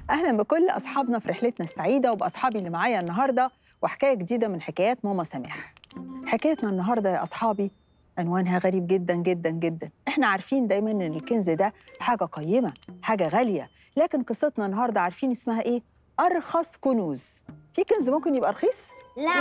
اهلا بكل اصحابنا في رحلتنا السعيده وباصحابي اللي معايا النهارده وحكايه جديده من حكايات ماما سماح حكايتنا النهارده يا اصحابي عنوانها غريب جدا جدا جدا احنا عارفين دايما ان الكنز ده حاجه قيمه حاجه غاليه لكن قصتنا النهارده عارفين اسمها ايه ارخص كنوز في كنز ممكن يبقى رخيص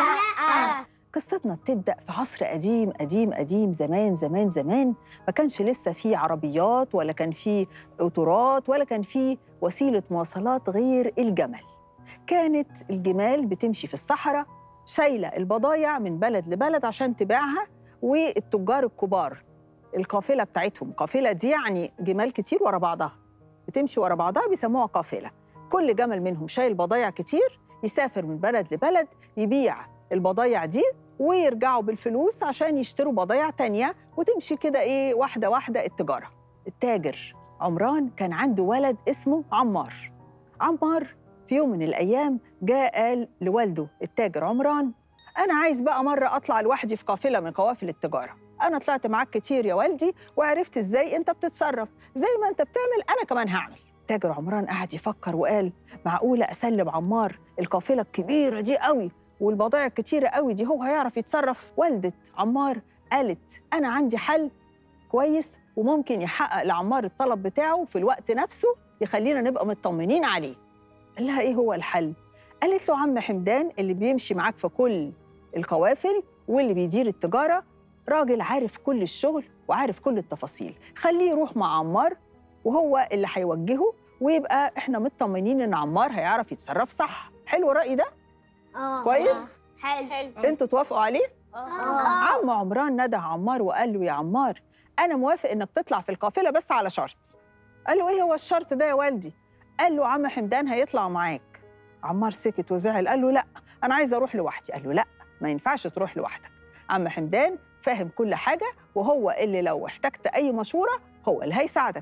لا قصتنا بتبدأ في عصر قديم قديم قديم زمان زمان زمان ما كانش لسه في عربيات ولا كان في قطارات ولا كان في وسيلة مواصلات غير الجمل كانت الجمال بتمشي في الصحراء شايلة البضايع من بلد لبلد عشان تبيعها والتجار الكبار القافلة بتاعتهم قافلة دي يعني جمال كتير ورا بعضها بتمشي ورا بعضها بيسموها قافلة كل جمل منهم شايل بضايع كتير يسافر من بلد لبلد يبيع البضايع دي ويرجعوا بالفلوس عشان يشتروا بضايع تانية وتمشي كده إيه واحدة واحدة التجارة التاجر عمران كان عنده ولد اسمه عمار عمار في يوم من الأيام جاء قال لوالده التاجر عمران أنا عايز بقى مرة أطلع لوحدي في قافلة من قوافل التجارة أنا طلعت معاك كتير يا والدي وعرفت إزاي أنت بتتصرف زي ما أنت بتعمل أنا كمان هعمل تاجر عمران قعد يفكر وقال معقولة أسلم عمار القافلة الكبيرة دي قوي والبضائع الكتيرة قوي دي هو هيعرف يتصرف والدة عمار قالت أنا عندي حل كويس وممكن يحقق لعمار الطلب بتاعه في الوقت نفسه يخلينا نبقى مطمنين عليه قال لها إيه هو الحل؟ قالت له عم حمدان اللي بيمشي معاك في كل القوافل واللي بيدير التجارة راجل عارف كل الشغل وعارف كل التفاصيل خليه يروح مع عمار وهو اللي هيوجهه ويبقى احنا مطمنين ان عمار هيعرف يتصرف صح حلو الرأي ده كويس حلو حلو انتوا توافقوا عليه اه عم عمران نده عمار وقال له يا عمار انا موافق انك تطلع في القافله بس على شرط قال له ايه هو الشرط ده يا والدي قال له عم حمدان هيطلع معاك عمار سكت وزعل قال له لا انا عايز اروح لوحدي قال له لا ما ينفعش تروح لوحدك عم حمدان فاهم كل حاجه وهو اللي لو احتجت اي مشوره هو اللي هيساعدك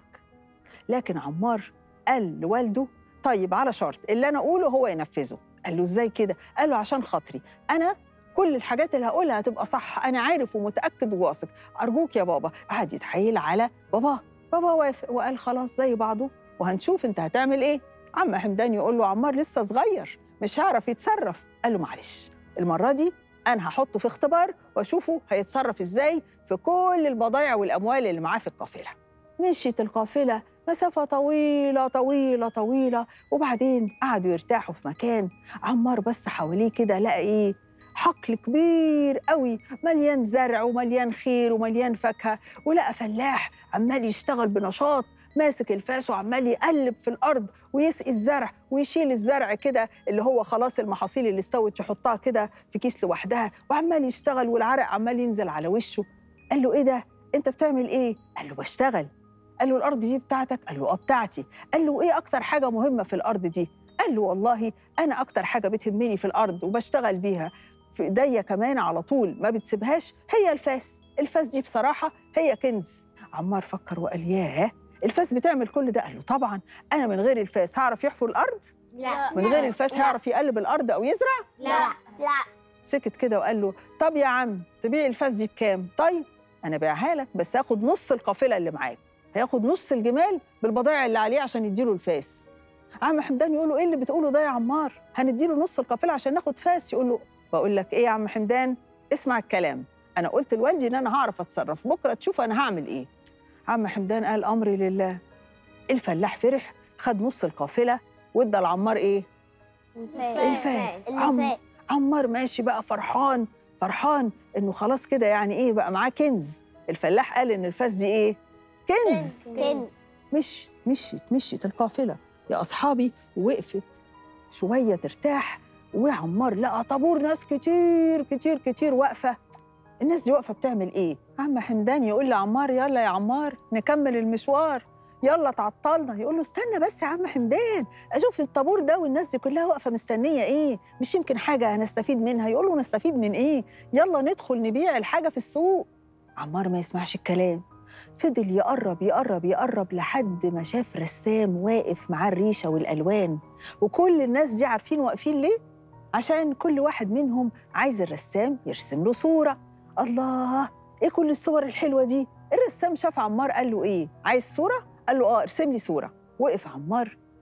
لكن عمار قال لوالده طيب على شرط اللي انا اقوله هو ينفذه قال له ازاي كده قال له عشان خاطري انا كل الحاجات اللي هقولها هتبقى صح انا عارف ومتاكد وواثق ارجوك يا بابا قعد يتحايل على بابا بابا وافق وقال خلاص زي بعضه وهنشوف انت هتعمل ايه عم حمدان يقول له عمار لسه صغير مش هيعرف يتصرف قال له معلش المره دي انا هحطه في اختبار واشوفه هيتصرف ازاي في كل البضائع والاموال اللي معاه في القافله مشيت القافله مسافه طويله طويله طويله وبعدين قعدوا يرتاحوا في مكان عمار بس حواليه كده لقى ايه حقل كبير قوي مليان زرع ومليان خير ومليان فاكهه ولقى فلاح عمال يشتغل بنشاط ماسك الفاس وعمال يقلب في الارض ويسقي الزرع ويشيل الزرع كده اللي هو خلاص المحاصيل اللي استوت يحطها كده في كيس لوحدها وعمال يشتغل والعرق عمال ينزل على وشه قال له ايه ده انت بتعمل ايه قال له بشتغل قال له الارض دي بتاعتك قال له اه بتاعتي قال له ايه اكتر حاجه مهمه في الارض دي قال له والله انا اكتر حاجه بتهمني في الارض وبشتغل بيها في ايديا كمان على طول ما بتسيبهاش هي الفاس الفاس دي بصراحه هي كنز عمار فكر وقال ياه الفاس بتعمل كل ده قال له طبعا انا من غير الفاس هعرف يحفر الارض لا من غير الفاس لا. هيعرف يقلب الارض او يزرع لا لا سكت كده وقال له طب يا عم تبيع الفاس دي بكام طيب انا بيعها لك بس هاخد نص القافله اللي معاك هياخد نص الجمال بالبضائع اللي عليه عشان يديله الفاس عم حمدان يقول له ايه اللي بتقوله ده يا عمار هنديله نص القافله عشان ناخد فاس يقول له بقول لك ايه يا عم حمدان اسمع الكلام انا قلت لوالدي ان انا هعرف اتصرف بكره تشوف انا هعمل ايه عم حمدان قال امري لله الفلاح فرح خد نص القافله وادى لعمار ايه الفاس. عم- عمار ماشي بقى فرحان فرحان انه خلاص كده يعني ايه بقى معاه كنز الفلاح قال ان الفاس دي ايه كنز كنز مشت مشيت مشيت القافله يا اصحابي وقفت شويه ترتاح وعمار لقى طابور ناس كتير كتير كتير واقفه الناس دي واقفه بتعمل ايه عم حمدان يقول لعمار يلا يا عمار نكمل المشوار يلا تعطلنا يقول له استنى بس يا عم حمدان اشوف الطابور ده والناس دي كلها واقفه مستنيه ايه مش يمكن حاجه هنستفيد منها يقول له نستفيد من ايه يلا ندخل نبيع الحاجه في السوق عمار ما يسمعش الكلام فضل يقرب يقرب يقرب لحد ما شاف رسام واقف معاه الريشه والالوان وكل الناس دي عارفين واقفين ليه عشان كل واحد منهم عايز الرسام يرسم له صوره الله ايه كل الصور الحلوه دي الرسام شاف عمار قال له ايه عايز صوره قال له اه ارسم لي صوره وقف عمار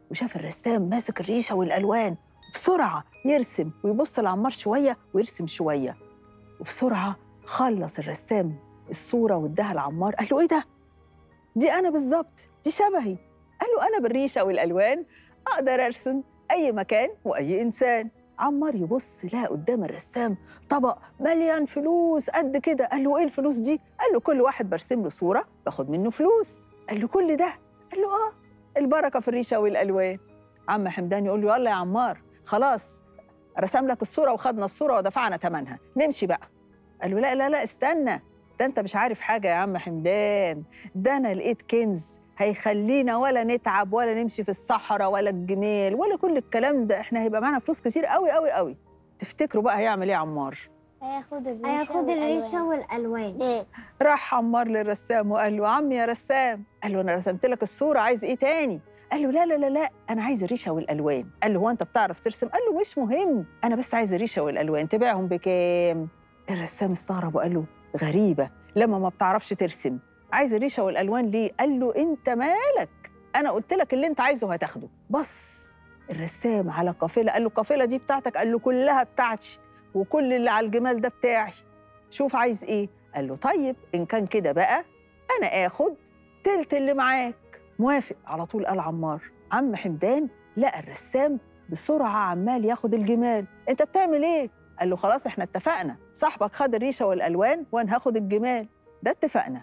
وشاف الرسام ماسك الريشه والالوان بسرعه يرسم ويبص لعمار شويه ويرسم شويه وبسرعه خلص الرسام الصوره واداها لعمار قال له ايه ده دي انا بالظبط دي شبهي قال له انا بالريشه والالوان اقدر ارسم اي مكان واي انسان عمار يبص لقى قدام الرسام طبق مليان فلوس قد كده قال له ايه الفلوس دي قال له كل واحد برسم له صوره باخد منه فلوس قال له كل ده قال له اه البركه في الريشه والالوان عم حمدان يقول له يلا يا عمار خلاص رسم لك الصوره وخدنا الصوره ودفعنا ثمنها نمشي بقى قال له لا لا لا استنى ده انت مش عارف حاجه يا عم حمدان ده انا لقيت كنز هيخلينا ولا نتعب ولا نمشي في الصحراء ولا الجمال ولا كل الكلام ده احنا هيبقى معانا فلوس كتير قوي قوي قوي تفتكروا بقى هيعمل ايه عمار هياخد الريشة هياخد الريشة والألوان راح عمار للرسام وقال له عمي يا رسام قال له انا رسمت لك الصوره عايز ايه تاني قال له لا لا لا لا انا عايز الريشه والالوان قال له هو انت بتعرف ترسم قال له مش مهم انا بس عايز الريشه والالوان تبيعهم بكام الرسام استغرب وقال له غريبه لما ما بتعرفش ترسم عايز الريشه والالوان ليه قال له انت مالك انا قلت لك اللي انت عايزه هتاخده بص الرسام على قافله قال له القافله دي بتاعتك قال له كلها بتاعتي وكل اللي على الجمال ده بتاعي شوف عايز ايه قال له طيب ان كان كده بقى انا اخد تلت اللي معاك موافق على طول قال عمار عم حمدان لقى الرسام بسرعه عمال ياخد الجمال انت بتعمل ايه قال له خلاص احنا اتفقنا صاحبك خد الريشه والالوان وانا هاخد الجمال ده اتفقنا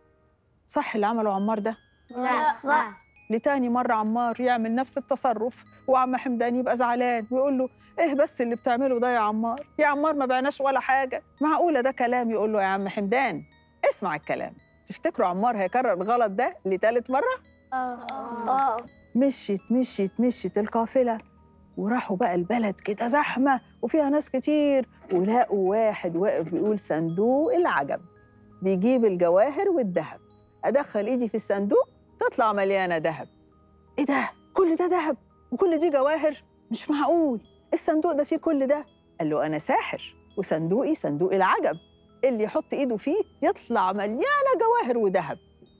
صح اللي عمله عمار ده لا لا لتاني مرة عمار يعمل نفس التصرف وعم حمدان يبقى زعلان ويقول له ايه بس اللي بتعمله ده يا عمار يا عمار ما بعناش ولا حاجة معقولة ده كلام يقول له يا عم حمدان اسمع الكلام تفتكروا عمار هيكرر الغلط ده لتالت مرة اه مشيت مشيت مشيت القافلة وراحوا بقى البلد كده زحمة وفيها ناس كتير ولقوا واحد واقف بيقول صندوق العجب بيجيب الجواهر والذهب أدخل إيدي في الصندوق تطلع مليانة ذهب إيه ده؟ كل ده ذهب وكل دي جواهر؟ مش معقول الصندوق ده فيه كل ده قال له أنا ساحر وصندوقي صندوق العجب اللي يحط إيده فيه يطلع مليانة جواهر وذهب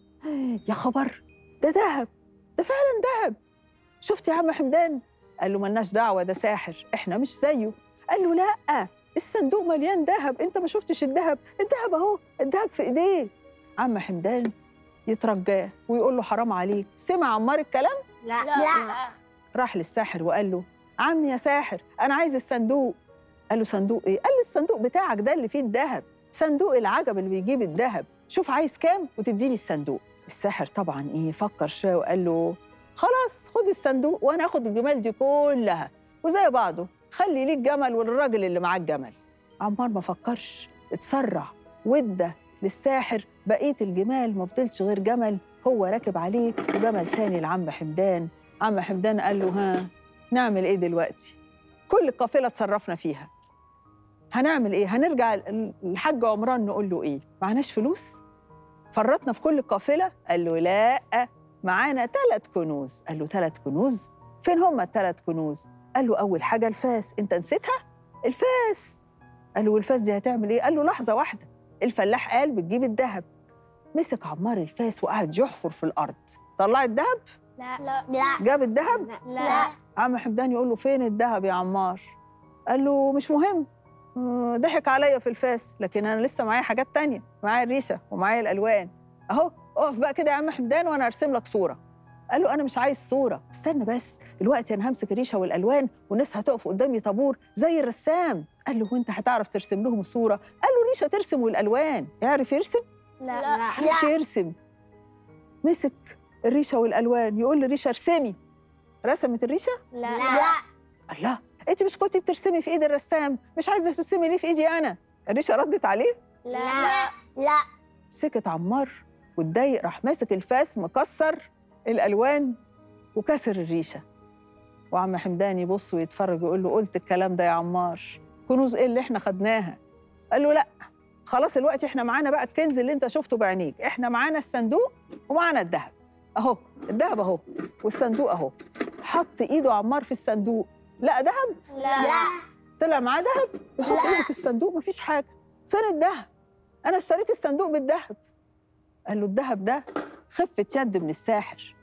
يا خبر ده ذهب ده فعلا ذهب شفت يا عم حمدان قال له ملناش دعوة ده ساحر احنا مش زيه قال له لا الصندوق مليان ذهب انت ما شفتش الذهب الذهب اهو الذهب في ايديه عم حمدان يترجاه ويقول له حرام عليك سمع عمار الكلام لا لا راح للساحر وقال له عم يا ساحر انا عايز الصندوق قال له صندوق ايه قال له الصندوق بتاعك ده اللي فيه الذهب صندوق العجب اللي بيجيب الذهب شوف عايز كام وتديني الصندوق الساحر طبعا ايه فكر شويه وقال له خلاص خد الصندوق وانا اخد الجمال دي كلها وزي بعضه خلي ليك جمل والراجل اللي معاه الجمل عمار ما فكرش اتسرع وادى للساحر بقيه الجمال ما فضلش غير جمل هو راكب عليه وجمل تاني لعم حمدان عم حمدان قال له ها نعمل ايه دلوقتي كل القافله اتصرفنا فيها هنعمل ايه هنرجع الحاج عمران نقول له ايه معناش فلوس فرطنا في كل القافله قال له لا معانا ثلاث كنوز قال له ثلاث كنوز فين هم الثلاث كنوز قال له اول حاجه الفاس انت نسيتها الفاس قال له والفاس دي هتعمل ايه قال له لحظه واحده الفلاح قال بتجيب الذهب مسك عمار الفاس وقعد يحفر في الارض طلع الذهب لا لا جاب الذهب لا عم حمدان يقول له فين الذهب يا عمار قال له مش مهم آه، ضحك عليا في الفاس لكن انا لسه معايا حاجات تانية معايا الريشه ومعايا الالوان اهو اقف بقى كده يا عم حمدان وانا ارسم لك صوره قال له انا مش عايز صوره استنى بس دلوقتي انا همسك الريشه والالوان والناس هتقف قدامي طابور زي الرسام قال له وانت هتعرف ترسم لهم الصوره قال له الريشه ترسم والالوان يعرف يرسم لا معرفش يرسم مسك الريشه والالوان يقول للريشه ارسمي رسمت الريشه لا الله انت مش كنتي بترسمي في ايد الرسام مش عايزه ترسمي ليه في ايدي انا الريشه ردت عليه لا لا سكت عمار واتضايق راح ماسك الفاس مكسر الالوان وكسر الريشه وعم حمدان يبص ويتفرج ويقول له قلت الكلام ده يا عمار كنوز ايه اللي احنا خدناها قال له لا خلاص الوقت احنا معانا بقى الكنز اللي انت شفته بعينيك احنا معانا الصندوق ومعانا الذهب اهو الذهب اهو والصندوق اهو حط ايده عمار في الصندوق لا ذهب لا طلع معاه ذهب وحط لا. ايده في الصندوق مفيش حاجه فين الذهب انا اشتريت الصندوق بالذهب قال له الذهب ده خفه يد من الساحر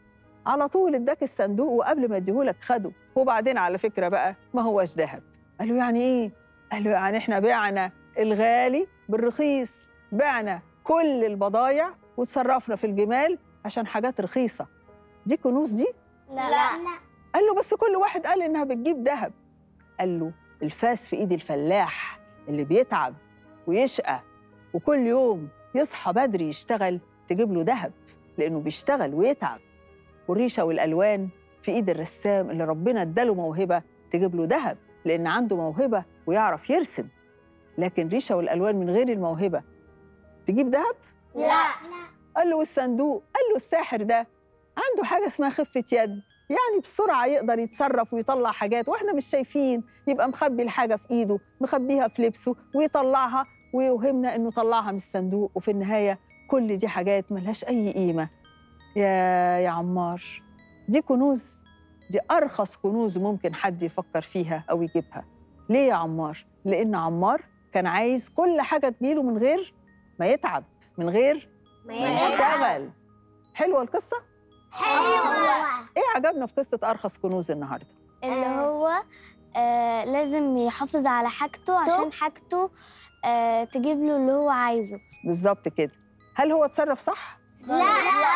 على طول اداك الصندوق وقبل ما اديهولك خده وبعدين على فكره بقى ما هوش ذهب قال له يعني ايه قال له يعني احنا بعنا الغالي بالرخيص بعنا كل البضايع وتصرفنا في الجمال عشان حاجات رخيصه دي كنوز دي لا قال له بس كل واحد قال انها بتجيب ذهب قال له الفاس في ايد الفلاح اللي بيتعب ويشقى وكل يوم يصحى بدري يشتغل تجيب له ذهب لانه بيشتغل ويتعب والريشه والالوان في ايد الرسام اللي ربنا اداله موهبه تجيب له ذهب لان عنده موهبه ويعرف يرسم لكن ريشه والالوان من غير الموهبه تجيب ذهب لا قال له والصندوق قال له الساحر ده عنده حاجه اسمها خفه يد يعني بسرعه يقدر يتصرف ويطلع حاجات واحنا مش شايفين يبقى مخبي الحاجه في ايده مخبيها في لبسه ويطلعها ويوهمنا انه طلعها من الصندوق وفي النهايه كل دي حاجات ملهاش اي قيمه يا يا عمار دي كنوز دي ارخص كنوز ممكن حد يفكر فيها او يجيبها ليه يا عمار لان عمار كان عايز كل حاجه تجيله من غير ما يتعب من غير ما يشتغل حلوه القصه حلوة ايه عجبنا في قصه ارخص كنوز النهارده اللي هو آه لازم يحافظ على حاجته عشان حاجته آه تجيب له اللي هو عايزه بالظبط كده هل هو اتصرف صح لا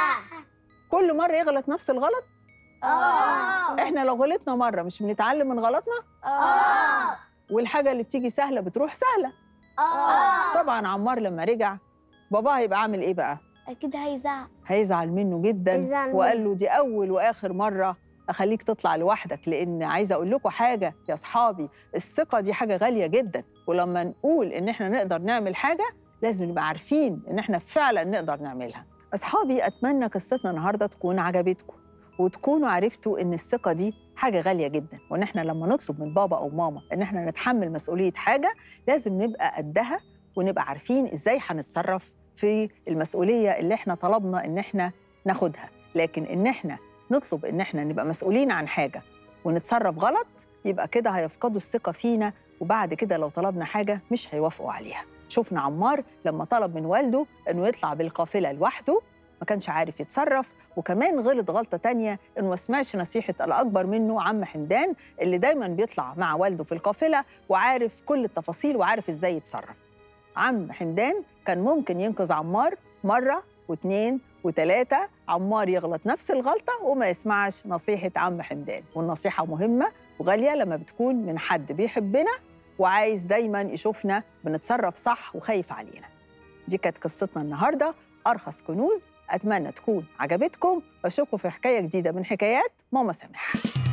كل مره يغلط نفس الغلط اه احنا لو غلطنا مره مش بنتعلم من غلطنا اه والحاجه اللي بتيجي سهله بتروح سهله اه طبعا عمار لما رجع باباه هيبقى عامل ايه بقى اكيد هيزعق هيزعل منه جدا يزعل وقال له دي اول واخر مره اخليك تطلع لوحدك لان عايزه اقول لكم حاجه يا اصحابي الثقه دي حاجه غاليه جدا ولما نقول ان احنا نقدر نعمل حاجه لازم نبقى عارفين ان احنا فعلا نقدر نعملها اصحابي اتمنى قصتنا النهارده تكون عجبتكم وتكونوا عرفتوا ان الثقه دي حاجه غاليه جدا وان احنا لما نطلب من بابا او ماما ان احنا نتحمل مسؤوليه حاجه لازم نبقى قدها ونبقى عارفين ازاي هنتصرف في المسؤوليه اللي احنا طلبنا ان احنا ناخدها لكن ان احنا نطلب ان احنا نبقى مسؤولين عن حاجه ونتصرف غلط يبقى كده هيفقدوا الثقه فينا وبعد كده لو طلبنا حاجه مش هيوافقوا عليها شفنا عمار لما طلب من والده انه يطلع بالقافله لوحده ما كانش عارف يتصرف وكمان غلط غلطه تانية انه ما سمعش نصيحه الاكبر منه عم حمدان اللي دايما بيطلع مع والده في القافله وعارف كل التفاصيل وعارف ازاي يتصرف عم حمدان كان ممكن ينقذ عمار مرة واثنين وثلاثة عمار يغلط نفس الغلطة وما يسمعش نصيحة عم حمدان والنصيحة مهمة وغالية لما بتكون من حد بيحبنا وعايز دايما يشوفنا بنتصرف صح وخايف علينا دي كانت قصتنا النهاردة أرخص كنوز أتمنى تكون عجبتكم وأشوفكم في حكاية جديدة من حكايات ماما سامح